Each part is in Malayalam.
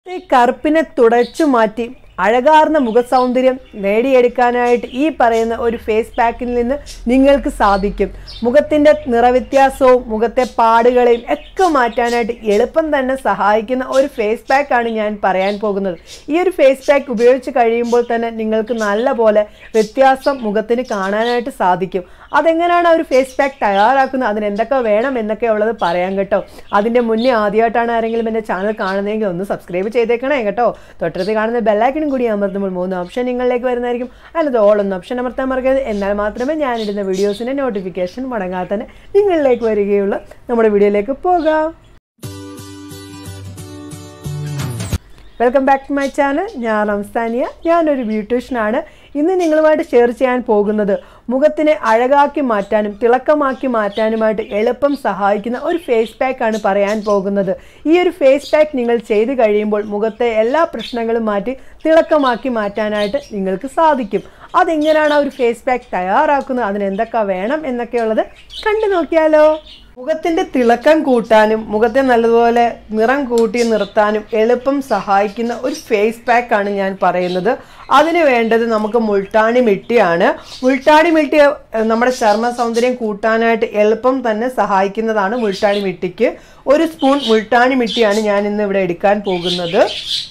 ഈ കറുപ്പിനെ തുടച്ചു മാറ്റി അഴകാർന്ന മുഖസൗന്ദര്യം നേടിയെടുക്കാനായിട്ട് ഈ പറയുന്ന ഒരു ഫേസ് പാക്കിൽ നിന്ന് നിങ്ങൾക്ക് സാധിക്കും മുഖത്തിൻ്റെ നിറവ്യത്യാസവും മുഖത്തെ പാടുകളെയും ഒക്കെ മാറ്റാനായിട്ട് എളുപ്പം തന്നെ സഹായിക്കുന്ന ഒരു ഫേസ് പാക്കാണ് ഞാൻ പറയാൻ പോകുന്നത് ഈ ഒരു ഫേസ് പാക്ക് ഉപയോഗിച്ച് കഴിയുമ്പോൾ തന്നെ നിങ്ങൾക്ക് നല്ല പോലെ വ്യത്യാസം മുഖത്തിന് കാണാനായിട്ട് സാധിക്കും അതെങ്ങനെയാണ് ആ ഒരു ഫേസ് പാക്ക് തയ്യാറാക്കുന്നത് അതിന് എന്തൊക്കെ വേണം എന്നൊക്കെ ഉള്ളത് പറയാം കേട്ടോ അതിൻ്റെ മുന്നേ ആദ്യമായിട്ടാണ് ആരെങ്കിലും എൻ്റെ ചാനൽ കാണുന്നതെങ്കിൽ ഒന്ന് സബ്സ്ക്രൈബ് ചെയ്തേക്കണേ കേട്ടോ തൊട്ടടുത്ത് കാണുന്ന ബെല്ലൈക്കനും കൂടി അമർത്തുമ്പോൾ മൂന്ന് ഓപ്ഷൻ നിങ്ങളിലേക്ക് വരുന്നതായിരിക്കും അതിനകത്ത് ഓൾ ഒന്ന് ഓപ്ഷൻ അമർത്താൻ മറക്കരുത് എന്നാൽ മാത്രമേ ഞാനിടുന്ന വീഡിയോസിൻ്റെ നോട്ടിഫിക്കേഷൻ മുടങ്ങാതെ തന്നെ നിങ്ങളിലേക്ക് വരികയുള്ളൂ നമ്മുടെ വീഡിയോയിലേക്ക് പോകാം welcome back to my channel ഞാൻ റംസാനിയ ഞാനൊരു ബ്യൂട്ടീഷ്യനാണ് ഇന്ന് നിങ്ങളുമായിട്ട് ഷെയർ ചെയ്യാൻ പോകുന്നത് മുഖത്തിനെ അഴകാക്കി മാറ്റാനും തിളക്കമാക്കി മാറ്റാനുമായിട്ട് എളുപ്പം സഹായിക്കുന്ന ഒരു ഫേസ് പാക്കാണ് പറയാൻ പോകുന്നത് ഈ ഒരു ഫേസ് പാക്ക് നിങ്ങൾ ചെയ്ത് കഴിയുമ്പോൾ മുഖത്തെ എല്ലാ പ്രശ്നങ്ങളും മാറ്റി തിളക്കമാക്കി മാറ്റാനായിട്ട് നിങ്ങൾക്ക് സാധിക്കും അതെങ്ങനെയാണ് ആ ഒരു ഫേസ് പാക്ക് തയ്യാറാക്കുന്നത് അതിന് എന്തൊക്കെ വേണം എന്നൊക്കെയുള്ളത് കണ്ടു നോക്കിയാലോ മുഖത്തിന്റെ തിളക്കം കൂട്ടാനും മുഖത്തെ നല്ലതുപോലെ നിറം കൂട്ടി നിർത്താനും എളുപ്പം സഹായിക്കുന്ന ഒരു ഫേസ് പാക്ക് ആണ് ഞാൻ പറയുന്നത് അതിന് വേണ്ടത് നമുക്ക് മുൾട്ടാണി മിട്ടിയാണ് മുൾട്ടാണി മിട്ടി ഏഹ്, നമ്മുടെ ചർമ്മ സൗന്ദര്യം കൂട്ടാനായിട്ട് എളുപ്പം തന്നെ സഹായിക്കുന്നതാണ് മുൾട്ടാണി മിട്ടിക്ക് ഒരു സ്പൂൺ മുൾട്ടാണി മിട്ടിയാണ് ഞാൻ ഇന്ന് ഇവിടെ എടുക്കാൻ പോകുന്നത്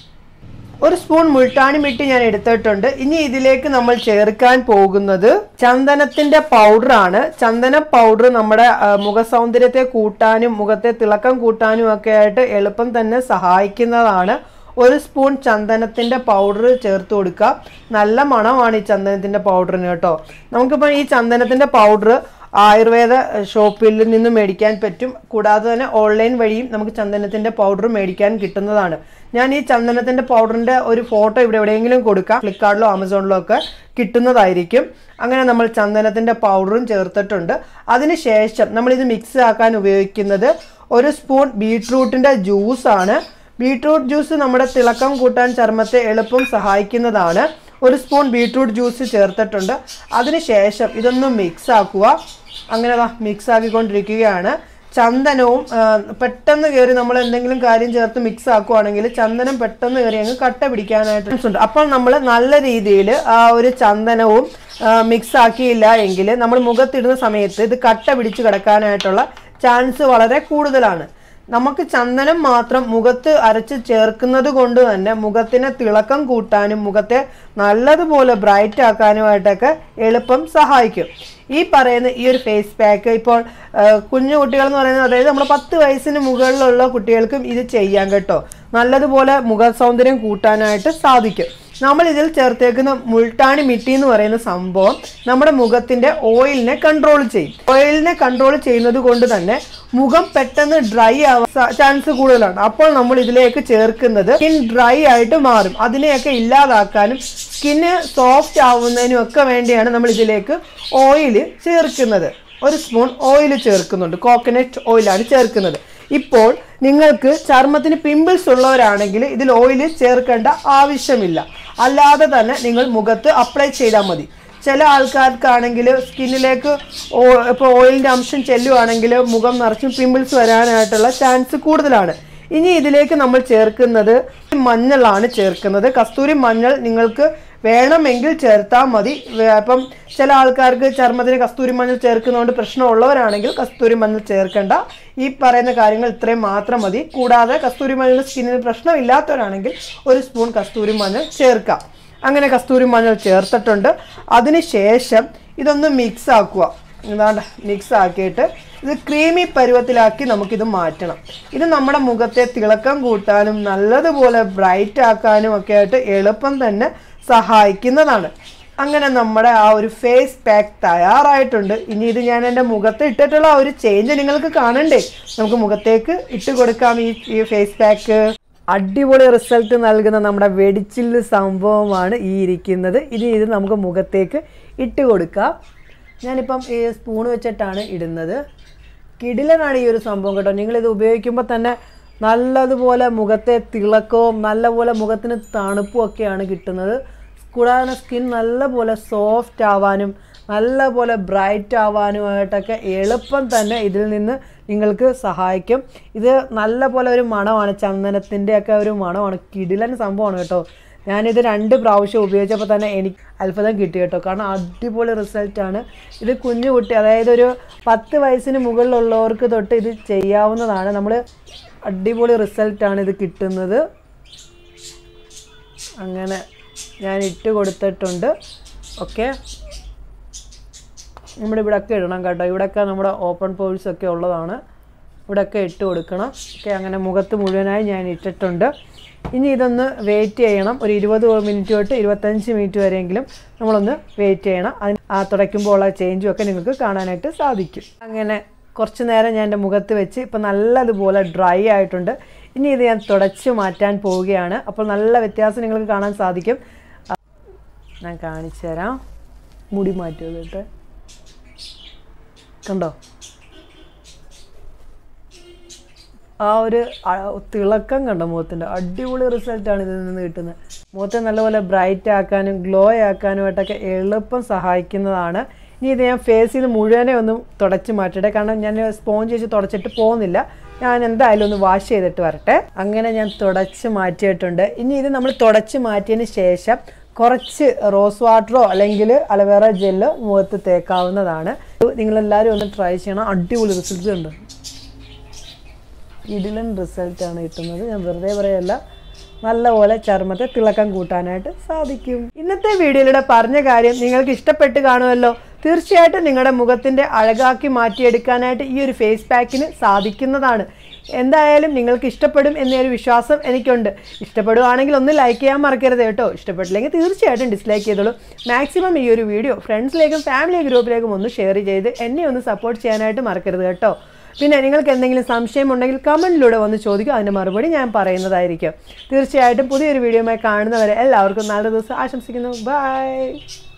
ഒരു സ്പൂൺ മുൾട്ടാണി മിട്ടി ഞാൻ എടുത്തിട്ടുണ്ട് ഇനി ഇതിലേക്ക് നമ്മൾ ചേർക്കാൻ പോകുന്നത് ചന്ദനത്തിന്റെ പൗഡർ ആണ് ചന്ദന പൗഡർ നമ്മുടെ ആ, മുഖസൗന്ദര്യത്തെ കൂട്ടാനും മുഖത്തെ തിളക്കം കൂട്ടാനും ഒക്കെ ആയിട്ട് എളുപ്പം തന്നെ സഹായിക്കുന്നതാണ് ഒരു സ്പൂൺ ചന്ദനത്തിന്റെ പൗഡർ ചേർത്ത് കൊടുക്കുക നല്ല മണമാണ് ഈ ചന്ദനത്തിന്റെ പൗഡറിന് കേട്ടോ നമുക്കിപ്പോൾ ഈ ചന്ദനത്തിന്റെ പൗഡർ ആയുർവേദ ഷോപ്പിൽ നിന്ന് മേടിക്കാൻ പറ്റും കൂടാതെ തന്നെ ഓൺലൈൻ വഴിയും നമുക്ക് ചന്ദനത്തിന്റെ പൗഡർ മേടിക്കാൻ കിട്ടുന്നതാണ് ഞാൻ ഈ ചന്ദനത്തിന്റെ പൗഡറിന്റെ ഒരു ഫോട്ടോ ഇവിടെ എവിടെയെങ്കിലും കൊടുക്കാം ഫ്ലിപ്കാർട്ടിലോ ആമസോണിലോ ഒക്കെ കിട്ടുന്നതായിരിക്കും അങ്ങനെ നമ്മൾ ചന്ദനത്തിന്റെ പൗഡറും ചേർത്തിട്ടുണ്ട് അതിനുശേഷം നമ്മൾ ഇത് മിക്സ് ആക്കാൻ ഉപയോഗിക്കുന്നത് ഒരു സ്പൂൺ ബീട്രൂട്ടിന്റെ ജ്യൂസ് ആണ് ബീട്രൂട്ട് ജ്യൂസ് നമ്മുടെ തിളക്കം കൂട്ടാൻ ചർമ്മത്തെ എളുപ്പം സഹായിക്കുന്നതാണ് ഒരു സ്പൂൺ ബീട്രൂട്ട് ജ്യൂസ് ചേർത്തിട്ടുണ്ട് അതിനുശേഷം ഇതൊന്ന് മിക്സ് ആക്കുക അങ്ങനെ മിക്സ് ആക്കിക്കൊണ്ടിരിക്കുകയാണ് ചന്ദനവും ആ, പെട്ടെന്ന് കയറി നമ്മൾ എന്തെങ്കിലും കാര്യം ചേർത്ത് മിക്സ് ആക്കുവാണെങ്കിൽ ചന്ദനം പെട്ടെന്ന് കയറി അങ്ങ് കട്ട പിടിക്കാനായിട്ട് ഉണ്ട് അപ്പോൾ നമ്മൾ നല്ല രീതിയിൽ ആ ഒരു ചന്ദനവും മിക്സ് ആക്കിയില്ല എങ്കിൽ നമ്മൾ മുഖത്തിടുന്ന സമയത്ത് ഇത് കട്ട പിടിച്ച് കിടക്കാനായിട്ടുള്ള ചാൻസ് വളരെ കൂടുതലാണ് നമുക്ക് ചന്ദനം മാത്രം മുഖത്ത് അരച്ച് ചേർക്കുന്നത് കൊണ്ട് തന്നെ മുഖത്തിന് തിളക്കം കൂട്ടാനും മുഖത്തെ നല്ലതുപോലെ ബ്രൈറ്റ് ആക്കാനുമായിട്ടൊക്കെ എളുപ്പം സഹായിക്കും ഈ പറയുന്ന ഈ ഒരു ഫേസ് പാക്ക് ഇപ്പോൾ ആ, കുഞ്ഞു കുട്ടികൾ എന്ന് പറയുന്നത് അതായത് നമ്മൾ പത്ത് വയസ്സിന് മുകളിലുള്ള കുട്ടികൾക്കും ഇത് ചെയ്യാം കേട്ടോ നല്ലതുപോലെ മുഖ സൗന്ദര്യം കൂട്ടാനായിട്ട് സാധിക്കും നമ്മൾ ഇതിൽ ചേർത്തേക്കുന്ന മുൾട്ടാണി മിട്ടി എന്ന് പറയുന്ന സംഭവം നമ്മുടെ മുഖത്തിന്റെ ഓയിലിനെ കൺട്രോൾ ചെയ്യും ഓയിലിനെ കൺട്രോൾ ചെയ്യുന്നത് കൊണ്ട് തന്നെ മുഖം പെട്ടെന്ന് ഡ്രൈ ആവാൻ ചാൻസ് കൂടുതലാണ് അപ്പോൾ നമ്മൾ ഇതിലേക്ക് ചേർക്കുന്നത് സ്കിൻ ഡ്രൈ ആയിട്ട് മാറും അതിനെയൊക്കെ ഇല്ലാതാക്കാനും സ്കിന്ന് സോഫ്റ്റ് ആവുന്നതിനും ഒക്കെ വേണ്ടിയാണ് നമ്മൾ ഇതിലേക്ക് ഓയിൽ ചേർക്കുന്നത് ഒരു സ്പൂൺ ഓയിൽ ചേർക്കുന്നുണ്ട് കോക്കനട്ട് ഓയിലാണ് ചേർക്കുന്നത് ഇപ്പോൾ നിങ്ങൾക്ക് ചർമ്മത്തിന് പിമ്പിൾസ് ഉള്ളവരാണെങ്കിൽ ഇതിൽ ഓയിൽ ചേർക്കേണ്ട ആവശ്യമില്ല അല്ലാതെ തന്നെ നിങ്ങൾ മുഖത്ത് അപ്ലൈ ചെയ്താൽ മതി ചില ആൾക്കാർക്കാണെങ്കിൽ സ്കിന്നിലേക്ക് ഇപ്പോൾ ഓയിലിൻ്റെ അംശം ചെല്ലുവാണെങ്കിൽ മുഖം നിറച്ചും പിമ്പിൾസ് വരാനായിട്ടുള്ള ചാൻസ് കൂടുതലാണ് ഇനി ഇതിലേക്ക് നമ്മൾ ചേർക്കുന്നത് മഞ്ഞളാണ് ചേർക്കുന്നത് കസ്തൂരി മഞ്ഞൾ നിങ്ങൾക്ക് വേണമെങ്കിൽ ചേർത്താൽ മതി വേ- അപ്പം ചില ആൾക്കാർക്ക് ചർമ്മത്തിന് കസ്തൂരി മഞ്ഞൾ ചേർക്കുന്നതുകൊണ്ട് പ്രശ്നമുള്ളവരാണെങ്കിൽ കസ്തൂരി മഞ്ഞൾ ചേർക്കേണ്ട ഈ പറയുന്ന കാര്യങ്ങൾ ഇത്രയും മാത്രം മതി കൂടാതെ കസ്തൂരി മഞ്ഞൾ സ്കിന്നിന് പ്രശ്നമില്ലാത്തവരാണെങ്കിൽ ഒരു സ്പൂൺ കസ്തൂരി മഞ്ഞൾ ചേർക്കാം അങ്ങനെ കസ്തൂരി മഞ്ഞൾ ചേർത്തിട്ടുണ്ട് അതിനുശേഷം ഇതൊന്ന് മിക്സ് ആക്കുക എന്താണ്ട് മിക്സ് ആക്കിയിട്ട് ഇത് ക്രീമി പരുവത്തിലാക്കി നമുക്കിത് മാറ്റണം ഇത് നമ്മുടെ മുഖത്തെ തിളക്കം കൂട്ടാനും നല്ലതുപോലെ ബ്രൈറ്റ് ആക്കാനും ഒക്കെ ആയിട്ട് എളുപ്പം തന്നെ സഹായിക്കുന്നതാണ് അങ്ങനെ നമ്മുടെ ആ ഒരു ഫേസ് പാക്ക് തയ്യാറായിട്ടുണ്ട് ഇനി ഇത് ഞാൻ എൻ്റെ മുഖത്ത് ഇട്ടിട്ടുള്ള ആ ഒരു ചേഞ്ച് നിങ്ങൾക്ക് കാണണ്ടേ നമുക്ക് മുഖത്തേക്ക് ഇട്ട് കൊടുക്കാം ഈ ഈ ഫേസ് പാക്ക് അടിപൊളി റിസൾട്ട് നൽകുന്ന നമ്മുടെ വെടിച്ചില്ല് സംഭവമാണ് ഈ ഇരിക്കുന്നത് ഇനി ഇത് നമുക്ക് മുഖത്തേക്ക് ഇട്ട് കൊടുക്കാം ഞാനിപ്പം ഈ സ്പൂൺ വെച്ചിട്ടാണ് ഇടുന്നത് കിടിലനാണ് ഈ ഒരു സംഭവം കേട്ടോ നിങ്ങളിത് ഉപയോഗിക്കുമ്പോൾ തന്നെ നല്ലതുപോലെ മുഖത്തെ തിളക്കവും നല്ലപോലെ മുഖത്തിന് തണുപ്പും ഒക്കെയാണ് കിട്ടുന്നത് കൂടാതെ സ്കിൻ നല്ലപോലെ സോഫ്റ്റ് ആവാനും നല്ലപോലെ ബ്രൈറ്റ് ആവാനുമായിട്ടൊക്കെ എളുപ്പം തന്നെ ഇതിൽ നിന്ന് നിങ്ങൾക്ക് സഹായിക്കും ഇത് നല്ലപോലെ ഒരു മണമാണ് ചന്ദനത്തിൻ്റെ ഒക്കെ ഒരു മണമാണ് കിടിലൻ സംഭവമാണ് കേട്ടോ ഞാനിത് രണ്ട് പ്രാവശ്യം ഉപയോഗിച്ചപ്പോൾ തന്നെ എനിക്ക് അത്ഭുതം കിട്ടി കേട്ടോ കാരണം അടിപൊളി റിസൾട്ടാണ് ഇത് കുഞ്ഞു കുട്ടി അതായത് ഒരു പത്ത് വയസ്സിന് മുകളിലുള്ളവർക്ക് തൊട്ട് ഇത് ചെയ്യാവുന്നതാണ് നമ്മൾ അടിപൊളി റിസൾട്ടാണ് ഇത് കിട്ടുന്നത് അങ്ങനെ ഞാൻ ഇട്ട് കൊടുത്തിട്ടുണ്ട് ഓക്കെ നമ്മുടെ ഇവിടെയൊക്കെ ഇടണം കേട്ടോ ഇവിടെയൊക്കെ നമ്മുടെ ഓപ്പൺ പോൾസ് ഒക്കെ ഉള്ളതാണ് ഇവിടെയൊക്കെ ഇട്ട് കൊടുക്കണം ഓക്കെ അങ്ങനെ മുഖത്ത് മുഴുവനായി ഞാൻ ഇട്ടിട്ടുണ്ട് ഇനി ഇതൊന്ന് വെയിറ്റ് ചെയ്യണം ഒരു ഇരുപത് മിനിറ്റ് തൊട്ട് ഇരുപത്തഞ്ച് മിനിറ്റ് വരെയെങ്കിലും നമ്മളൊന്ന് വെയിറ്റ് ചെയ്യണം അതിന് ആ തുടയ്ക്കുമ്പോൾ ഉള്ള ചേഞ്ചും ഒക്കെ നിങ്ങൾക്ക് കാണാനായിട്ട് സാധിക്കും അങ്ങനെ കുറച്ച് നേരം ഞാൻ എൻ്റെ മുഖത്ത് വെച്ച് ഇപ്പം നല്ലതുപോലെ ഡ്രൈ ആയിട്ടുണ്ട് ഇനി ഇത് ഞാൻ തുടച്ച് മാറ്റാൻ പോവുകയാണ് അപ്പോൾ നല്ല വ്യത്യാസം നിങ്ങൾക്ക് കാണാൻ സാധിക്കും ആ, ഞാൻ കാണിച്ചു തരാം മുടി മാറ്റി വന്നിട്ട് കണ്ടോ ആ ഒരു അ- തിളക്കം കണ്ടോ മുഖത്തിൻ്റെ അടിപൊളി റിസൾട്ടാണ് ഇതിൽ നിന്ന് കിട്ടുന്നത് മുഖത്തെ നല്ലപോലെ ബ്രൈറ്റ് ആക്കാനും ഗ്ലോ ആക്കാനുമായിട്ടൊക്കെ എളുപ്പം സഹായിക്കുന്നതാണ് ഇനി ഇത് ഞാൻ ഫേസ് ചെയ്ത് മുഴുവനെ ഒന്ന് തുടച്ച് മാറ്റട്ടെ കാരണം ഞാൻ സ്പോഞ്ച് വെച്ച് തുടച്ചിട്ട് പോകുന്നില്ല ഞാൻ എന്തായാലും ഒന്ന് വാഷ് ചെയ്തിട്ട് വരട്ടെ അങ്ങനെ ഞാൻ തുടച്ച് മാറ്റിയിട്ടുണ്ട് ഇനി ഇത് നമ്മൾ തുടച്ച് മാറ്റിയതിന് ശേഷം കുറച്ച് റോസ് വാട്ടറോ അല്ലെങ്കിൽ അലവേറ ജെല്ലോ മുഖത്ത് തേക്കാവുന്നതാണ് നിങ്ങളെല്ലാവരും ഒന്ന് ട്രൈ ചെയ്യണം അടിപൊളി റിസൾട്ട് ഉണ്ട് ഇടിലൻ റിസൾട്ടാണ് കിട്ടുന്നത് ഞാൻ വെറുതെ പറയല്ല നല്ലപോലെ ചർമ്മത്തെ തിളക്കം കൂട്ടാനായിട്ട് സാധിക്കും ഇന്നത്തെ വീഡിയോയിലൂടെ പറഞ്ഞ കാര്യം നിങ്ങൾക്ക് ഇഷ്ടപ്പെട്ട് കാണുമല്ലോ തീർച്ചയായിട്ടും നിങ്ങളുടെ മുഖത്തിൻ്റെ അഴകാക്കി മാറ്റിയെടുക്കാനായിട്ട് ഈ ഒരു ഫേസ് പാക്കിന് സാധിക്കുന്നതാണ് എന്തായാലും നിങ്ങൾക്ക് ഇഷ്ടപ്പെടും എന്നൊരു വിശ്വാസം എനിക്കുണ്ട് ഇഷ്ടപ്പെടുവാണെങ്കിൽ ഒന്ന് ലൈക്ക് ചെയ്യാൻ മറക്കരുത് കേട്ടോ ഇഷ്ടപ്പെട്ടില്ലെങ്കിൽ തീർച്ചയായിട്ടും ഡിസ്ലൈക്ക് ചെയ്തോളൂ മാക്സിമം ഈ ഒരു വീഡിയോ ഫ്രണ്ട്സിലേക്കും ഫാമിലി ഗ്രൂപ്പിലേക്കും ഒന്ന് ഷെയർ ചെയ്ത് എന്നെ ഒന്ന് സപ്പോർട്ട് ചെയ്യാനായിട്ട് മറക്കരുത് കേട്ടോ പിന്നെ നിങ്ങൾക്ക് എന്തെങ്കിലും സംശയം ഉണ്ടെങ്കിൽ കമൻറ്റിലൂടെ വന്ന് ചോദിക്കുക അതിൻ്റെ മറുപടി ഞാൻ പറയുന്നതായിരിക്കും തീർച്ചയായിട്ടും പുതിയൊരു വീഡിയോയുമായി കാണുന്നവരെ എല്ലാവർക്കും നല്ല ദിവസം ആശംസിക്കുന്നു ബൈ